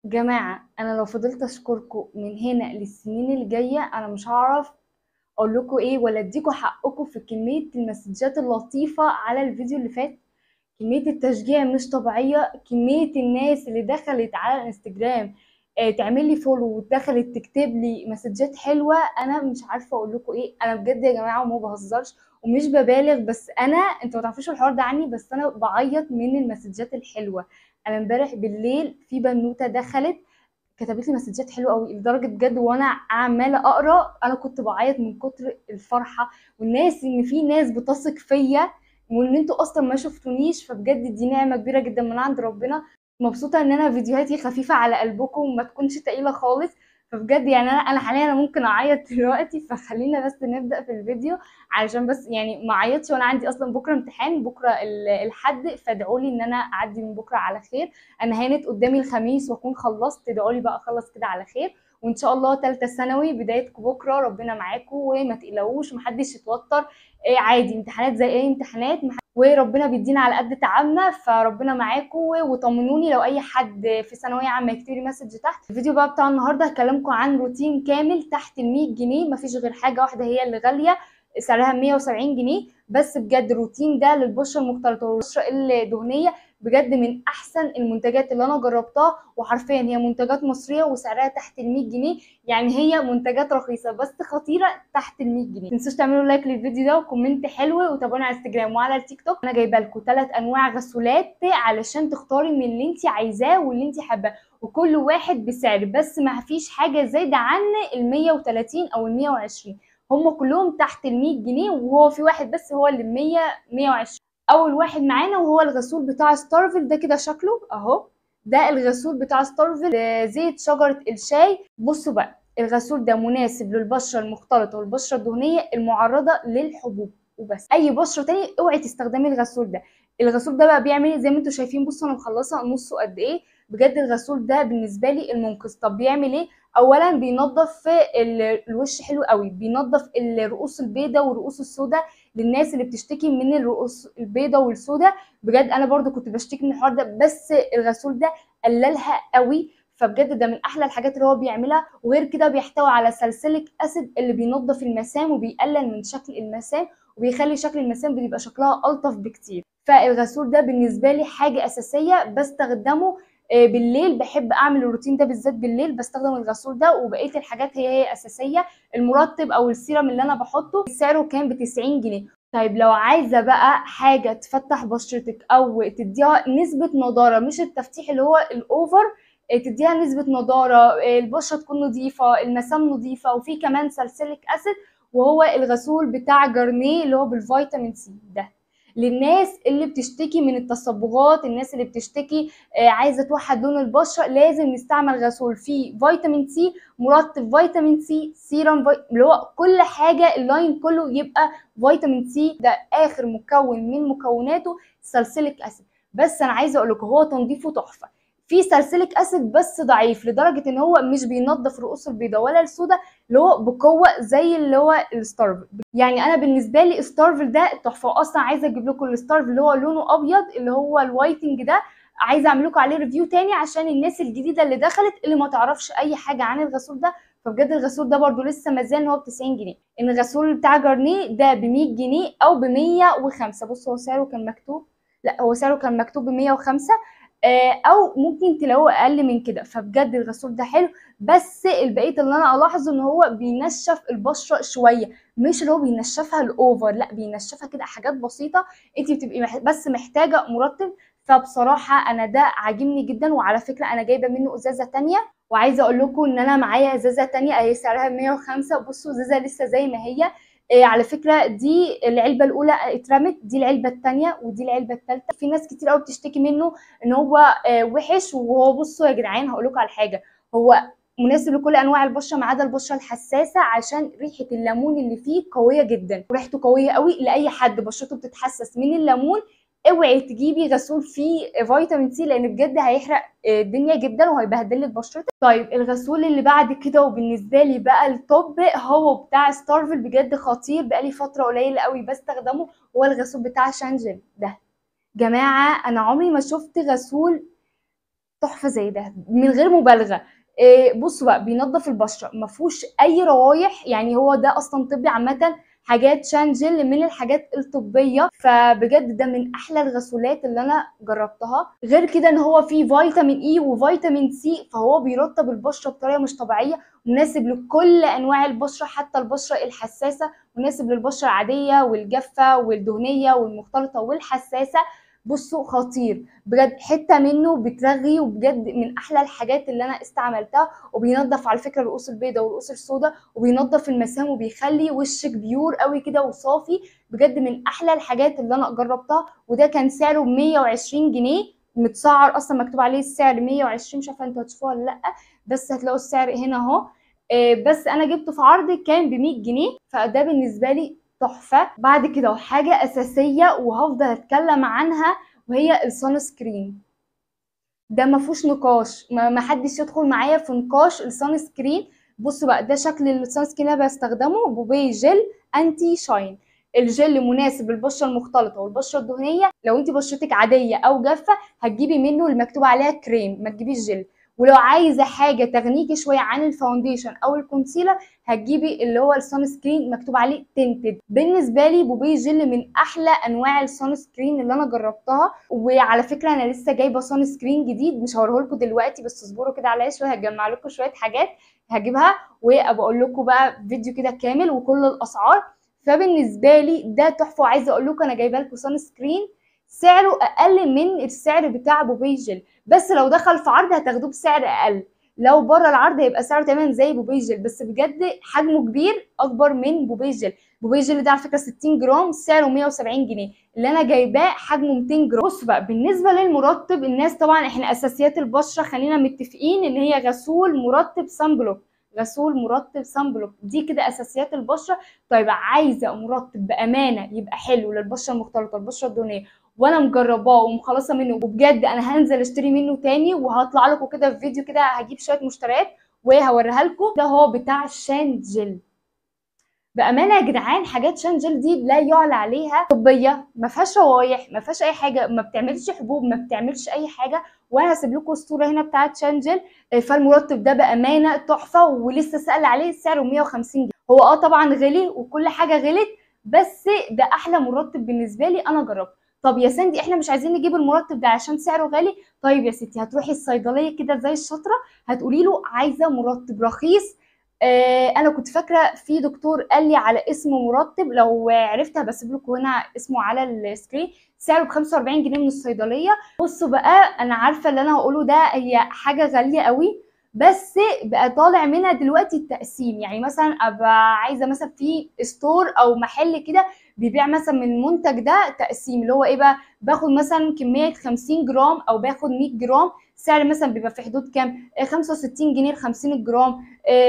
جماعة أنا لو فضلت أشكركم من هنا للسنين الجاية أنا مش هعرف أقول لكم إيه ولا أديكم حقكم في كمية المسجات اللطيفة على الفيديو اللي فات كمية التشجيع مش طبيعية كمية الناس اللي دخلت على الانستجرام آه، تعمل لي فولو ودخلت تكتب لي مسجات حلوة أنا مش عارفة أقول لكم إيه أنا بجد يا جماعة وما بهزرش ومش ببالغ بس أنا أنتوا ما تعرفوش الحوار ده عني بس أنا بعيط من المسجات الحلوة انا امبارح بالليل في بنوته دخلت كتبت لي مسجات حلوه قوي لدرجه بجد وانا عماله اقرا انا كنت بعيط من كتر الفرحه والناس ان في ناس بتثق فيا وان انتوا اصلا ما شفتونيش فبجد دي نعمه كبيره جدا من عند ربنا مبسوطه ان انا فيديوهاتي خفيفه على قلبكم وما تكونش تقيله خالص فبجد يعني انا انا حاليا انا ممكن اعيط دلوقتي فخلينا بس نبدا في الفيديو علشان بس يعني ما اعيطش وانا عندي اصلا بكره امتحان بكره ال- الحد فادعوا لي ان انا اعدي من بكره على خير انا هانت قدامي الخميس واكون خلصت ادعوا لي بقى اخلص كده على خير وان شاء الله ثالثه ثانوي بدايتكم بكره ربنا معاكم وما تقلقوش محدش يتوتر إيه عادي امتحانات زي اي امتحانات مح- وربنا بيدينا على قد تعبنا فربنا معاكم وطمنوني لو اي حد في ثانويه عامه يكتب لي مسج تحت الفيديو بقى بتاع النهارده هكلمكم عن روتين كامل تحت ال 100 جنيه مفيش غير حاجه واحده هي اللي غاليه سعرها 170 جنيه بس بجد الروتين ده للبشره المختلطه والبشره الدهنيه بجد من احسن المنتجات اللي انا جربتها وحرفيا هي منتجات مصريه وسعرها تحت ال 100 جنيه يعني هي منتجات رخيصه بس خطيره تحت ال 100 جنيه تنسوش تعملوا لايك للفيديو ده وكومنت حلو وتابعوني على انستجرام وعلى التيك توك انا جايبه لكم ثلاث انواع غسولات علشان تختاري من اللي انت عايزاه واللي انت حاباه وكل واحد بسعر بس ما فيش حاجه زايده عن ال 130 او ال 120 هم كلهم تحت ال 100 جنيه وهو في واحد بس هو اللي 100 120 اول واحد معانا وهو الغسول بتاع ستارفل ده كده شكله اهو ده الغسول بتاع ستارفل آه، زيت شجرة الشاي بصوا بقى الغسول ده مناسب للبشرة المختلطة والبشرة الدهنية المعرضة للحبوب وبس اي بشرة تاني اوعي تستخدمي الغسول ده الغسول ده بقى بيعمل إيه؟ زي ما انتم شايفين بصوا انا مخلصه نصه قد ايه بجد الغسول ده بالنسبه لي المنقذ طب بيعمل ايه اولا بينظف ال- الوش حلو قوي بينظف الرؤوس البيضاء والرؤوس السوداء للناس اللي بتشتكي من الرؤوس البيضاء والسوداء بجد انا برضو كنت بشتكي من الحوار ده بس الغسول ده قللها قوي فبجد ده من احلى الحاجات اللي هو بيعملها وغير كده بيحتوي على سلسلك اسيد اللي بينظف المسام وبيقلل من شكل المسام وبيخلي شكل المسام بيبقى شكلها الطف بكتير فالغسول ده بالنسبه لي حاجه اساسيه بستخدمه آه، بالليل بحب اعمل الروتين ده بالذات بالليل بستخدم الغسول ده وبقيه الحاجات هي هي اساسيه المرطب او السيرم اللي انا بحطه سعره كان ب 90 جنيه طيب لو عايزه بقى حاجه تفتح بشرتك او تديها نسبه نضاره مش التفتيح اللي هو الاوفر آه، تديها نسبه نضاره آه، البشره تكون نظيفه المسام نظيفه وفي كمان سلسلك اسيد وهو الغسول بتاع جارنيه اللي هو بالفيتامين سي ده للناس اللي بتشتكي من التصبغات الناس اللي بتشتكي آه، عايزه توحد لون البشره لازم نستعمل غسول فيه فيتامين سي مرطب فيتامين سي سيرم في... اللي هو كل حاجه اللاين كله يبقى فيتامين سي ده اخر مكون من مكوناته سلسلك اسيد بس انا عايزه اقول لكم هو تنظيفه تحفه في سلسلك اسيد بس ضعيف لدرجه ان هو مش بينظف الرؤوس البيضاء ولا السوداء اللي هو بقوه زي اللي هو الستارفل يعني انا بالنسبه لي ستارفل ده تحفه اصلا عايزه اجيب لكم الستارفل اللي هو لونه ابيض اللي هو الوايتنج ده عايزه اعمل لكم عليه ريفيو تاني عشان الناس الجديده اللي دخلت اللي ما تعرفش اي حاجه عن الغسول ده فبجد الغسول ده برضو لسه مازال ان هو ب 90 جنيه الغسول بتاع جارنيه ده ب 100 جنيه او ب 105 بصوا هو سعره كان مكتوب لا هو سعره كان مكتوب ب 105 آه، او ممكن تلاقوه اقل من كده فبجد الغسول ده حلو بس البقيه اللي انا الاحظه ان هو بينشف البشره شويه مش اللي هو بينشفها الاوفر لا بينشفها كده حاجات بسيطه انت بتبقي مح- بس محتاجه مرطب فبصراحه انا ده عاجبني جدا وعلى فكره انا جايبه منه ازازه تانية وعايزه اقول لكم ان انا معايا ازازه تانية اهي سعرها 105 بصوا ازازه لسه زي ما هي إيه على فكره دي العلبه الاولى اترمت دي العلبه الثانيه ودي العلبه الثالثه في ناس كتير قوي بتشتكي منه ان هو آه، وحش وهو بصوا يا جدعان هقول لكم على حاجه هو مناسب لكل انواع البشره ما عدا البشره الحساسه عشان ريحه الليمون اللي فيه قويه جدا وريحته قويه قوي لاي حد بشرته بتتحسس من الليمون اوعي تجيبي غسول فيه فيتامين سي لان بجد هيحرق آه، الدنيا جدا وهيبهدل لك بشرتك طيب الغسول اللي بعد كده وبالنسبه لي بقى التوب هو بتاع ستارفل بجد خطير بقالي فتره قليله قوي بستخدمه هو الغسول بتاع شانجل ده جماعه انا عمري ما شفت غسول تحفه زي ده من غير مبالغه إيه بصوا بقى بينظف البشره ما فيهوش اي روايح يعني هو ده اصلا طبي عامه حاجات شانجل من الحاجات الطبيه فبجد ده من احلى الغسولات اللي انا جربتها غير كده ان هو فيه فيتامين اي وفيتامين سي فهو بيرطب البشره بطريقه مش طبيعيه مناسب لكل انواع البشره حتى البشره الحساسه مناسب للبشره العاديه والجافه والدهنيه والمختلطه والحساسه بصوا خطير بجد حته منه بترغي وبجد من احلى الحاجات اللي انا استعملتها وبينظف على فكره الرؤوس البيضاء والرؤوس السوداء وبينظف المسام وبيخلي وشك بيور قوي كده وصافي بجد من احلى الحاجات اللي انا جربتها وده كان سعره 120 جنيه متسعر اصلا مكتوب عليه السعر 120 مش عارفه انتوا هتشوفوها ولا لا بس هتلاقوا السعر هنا اهو بس انا جبته في عرض كان ب 100 جنيه فده بالنسبه لي تحفه بعد كده حاجه اساسيه وهفضل اتكلم عنها وهي الصن سكرين ده ما فيهوش نقاش ما حدش يدخل معايا في نقاش الصن سكرين بصوا بقى ده شكل الصن سكرين اللي انا بستخدمه بوبي جل انتي شاين الجل مناسب للبشره المختلطه والبشره الدهنيه لو انت بشرتك عاديه او جافه هتجيبي منه المكتوب عليها كريم ما تجيبيش جل ولو عايزه حاجه تغنيكي شويه عن الفاونديشن او الكونسيلر هتجيبي اللي هو السان سكرين مكتوب عليه تنتد بالنسبه لي بوبي جل من احلى انواع السان سكرين اللي انا جربتها وعلى فكره انا لسه جايبه سان سكرين جديد مش هوريه لكم دلوقتي بس اصبروا كده عليا شويه هجمع لكم شويه حاجات هجيبها وابقى اقول لكم بقى فيديو كده كامل وكل الاسعار فبالنسبه لي ده تحفه وعايزه اقول لكم انا جايبه لكم سان سكرين سعره اقل من السعر بتاع بوبي جل بس لو دخل في عرض هتاخدوه بسعر اقل لو بره العرض هيبقى سعره تمام زي بوبي جل بس بجد حجمه كبير اكبر من بوبي جل بوبي جل ده على فكره 60 جرام سعره 170 جنيه اللي انا جايباه حجمه 200 جرام بص بقى بالنسبه للمرطب الناس طبعا احنا اساسيات البشره خلينا متفقين ان هي غسول مرطب سان بلوك غسول مرطب سان بلوك دي كده اساسيات البشره طيب عايزه مرطب بامانه يبقى حلو للبشره المختلطه البشره الدهنيه وانا مجرباه ومخلصه منه وبجد انا هنزل اشتري منه تاني وهطلع لكم كده في فيديو كده هجيب شويه مشتريات وهوريها لكم ده هو بتاع شان جل بامانه يا جدعان حاجات شان جل دي لا يعلى عليها طبيه ما فيهاش روايح ما فيهاش اي حاجه ما بتعملش حبوب ما بتعملش اي حاجه وانا هسيب لكم الصوره هنا بتاعت شان جل فالمرطب ده بامانه تحفه ولسه سال عليه سعره 150 جنيه هو اه طبعا غلي وكل حاجه غلت بس ده احلى مرطب بالنسبه لي انا جربته طب يا سندي احنا مش عايزين نجيب المرطب ده عشان سعره غالي طيب يا ستي هتروحي الصيدليه كده زي الشاطره هتقولي له عايزه مرطب رخيص آه انا كنت فاكره في دكتور قال لي على اسم مرطب لو عرفتها بسيب لكم هنا اسمه على السكرين سعره ب 45 جنيه من الصيدليه بصوا بقى انا عارفه اللي انا هقوله ده هي حاجه غاليه قوي بس بقى طالع منها دلوقتي التقسيم يعني مثلا ابقى عايزه مثلا في ستور او محل كده بيبيع مثلا من المنتج ده تقسيم اللي هو ايه بقى باخد مثلا كميه 50 جرام او باخد 100 جرام سعر مثلا بيبقى في حدود كام 65 جنيه ل 50 جرام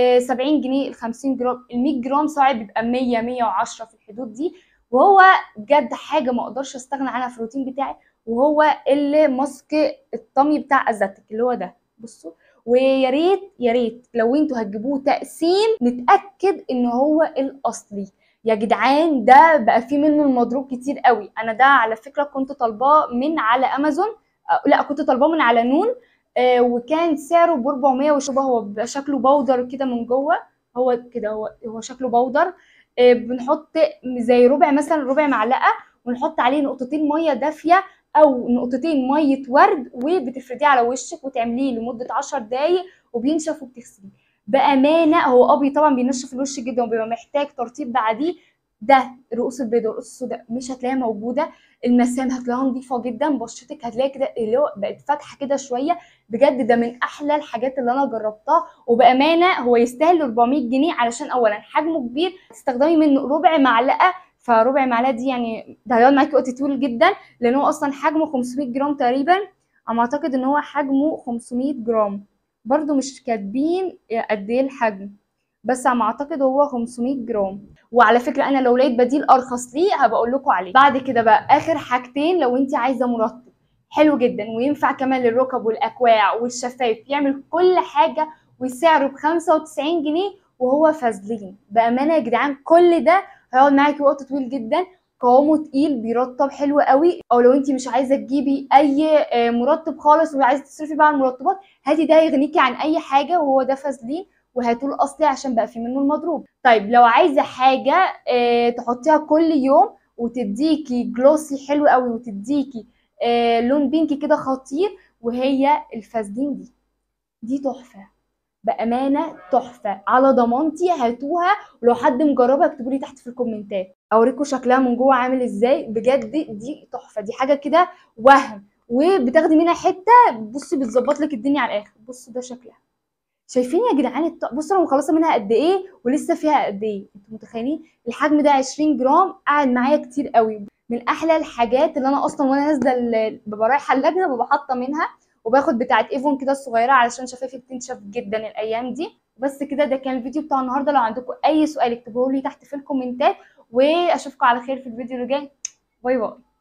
70 جنيه ل 50 جرام ال 100 جرام سعر بيبقى 100 110 في الحدود دي وهو بجد حاجه ما اقدرش استغنى عنها في الروتين بتاعي وهو اللي ماسك الطمي بتاع ازاتك اللي هو ده بصوا ويا ريت يا ريت لو انتوا هتجيبوه تقسيم نتاكد ان هو الاصلي يا جدعان ده بقى فيه منه المضروب كتير قوي انا ده على فكره كنت طالباه من على امازون أه لا كنت طالباه من على نون آه وكان سعره ب 400 وشبه هو بيبقى شكله بودر كده من جوه هو كده هو هو شكله بودر آه بنحط زي ربع مثلا ربع معلقه ونحط عليه نقطتين ميه دافيه او نقطتين ميه ورد وبتفرديه على وشك وتعمليه لمده 10 دقايق وبينشف وبتغسليه بامانه هو ابي طبعا بينشف الوش جدا وبيبقى محتاج ترطيب بعديه ده الرؤوس البيضاء والرؤوس السوداء مش هتلاقيها موجوده المسام هتلاقيها نظيفه جدا بشرتك هتلاقي كده اللي هو بقت فاتحه كده شويه بجد ده من احلى الحاجات اللي انا جربتها وبامانه هو يستاهل 400 جنيه علشان اولا حجمه كبير تستخدمي منه ربع معلقه فربع معلقه دي يعني ده هيقعد معاكي وقت طويل جدا لان هو اصلا حجمه 500 جرام تقريبا انا اعتقد ان هو حجمه 500 جرام برضو مش كاتبين قد ايه الحجم بس على ما اعتقد هو 500 جرام وعلى فكره انا لو لقيت بديل ارخص ليه هبقى اقول لكم عليه بعد كده بقى اخر حاجتين لو انت عايزه مرطب حلو جدا وينفع كمان للركب والاكواع والشفايف يعمل كل حاجه وسعره ب 95 جنيه وهو فازلين بامانه يا جدعان كل ده هيقعد معاكي وقت طويل جدا قوامه تقيل بيرطب حلو قوي او لو انت مش عايزه تجيبي اي آه، مرطب خالص وعايزه تصرفي بقى على المرطبات هاتي ده يغنيكي عن اي حاجه وهو ده فازلين وهاتوه الاصلي عشان بقى في منه المضروب طيب لو عايزه حاجه اه تحطيها كل يوم وتديكي جلوسي حلو قوي وتديكي اه لون بينكي كده خطير وهي الفازلين دي دي تحفه بامانه تحفه على ضمانتي هاتوها ولو حد مجربها اكتبوا لي تحت في الكومنتات اوريكم شكلها من جوه عامل ازاي بجد دي تحفه دي حاجه كده وهم وبتاخدي منها حته بصي بتظبط لك الدنيا على الاخر بصوا ده شكلها شايفين يا جدعان الط... بصوا انا مخلصه منها قد ايه ولسه فيها قد ايه انتوا متخيلين الحجم ده 20 جرام قاعد معايا كتير قوي من احلى الحاجات اللي انا اصلا وانا نازله ال- ببقى رايحه اللجنه ببقى حاطه منها وباخد بتاعه ايفون كده الصغيره علشان شفايفي بتنشف جدا الايام دي بس كده ده كان الفيديو بتاع النهارده لو عندكم اي سؤال اكتبوه لي تحت في الكومنتات واشوفكم على خير في الفيديو اللي جاي باي باي